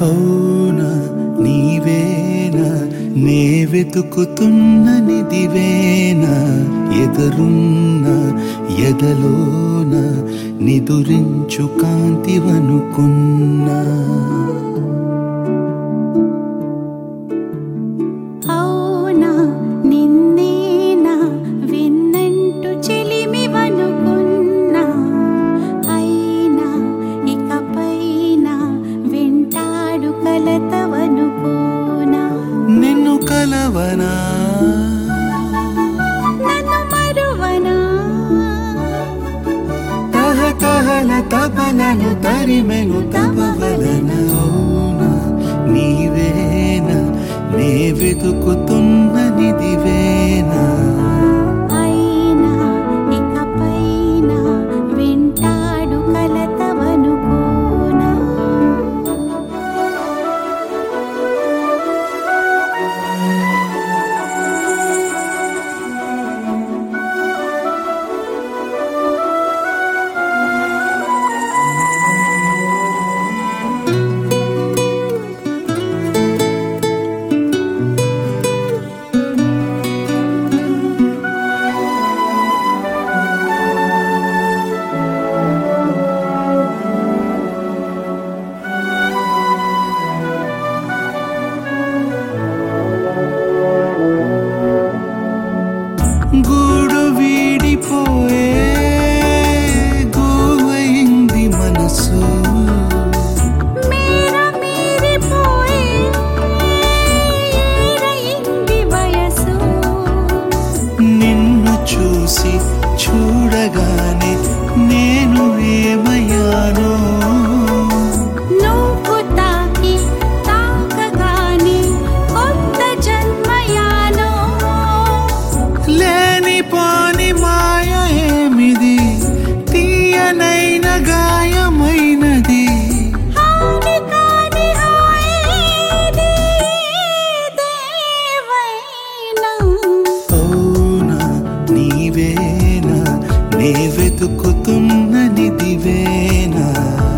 అవునా నీవేనా నే వెతుకుతున్న నిదివేనా ఎదురున్న ఎదలోన నిదురించు కాంతివనుకున్నా అవునా నిన్నేనా విన్నంటు చెలిమివనుకున్నా అయినా ఇకపైన వెంటాడు కలతవనుకోనా నిన్ను కలవనా నన్ను మరువనా తహతహల తపనను తరిమెను తపవలన అవునా నీవేనా నే వెతుకుతున్న నిదివేనా అయినా ఇకపైన వెంటాడు కలతవనుకోనా గూడు వీడిపోయే గోవైంది మనసు మేర మీరిపోయే ఏరయింది వయసు నిన్ను చూసి చూడగానే నేను ఏమయ్యానో నువ్వు తాకి తాకగానే కొత్త జన్మయానో లేని పాని మాయ ఏమిది తీయనైన గాయమైనది హాని కాని హాయేది దేవైనా అవునా నీవేనా నే వెతుకుతున్న నిదివేనా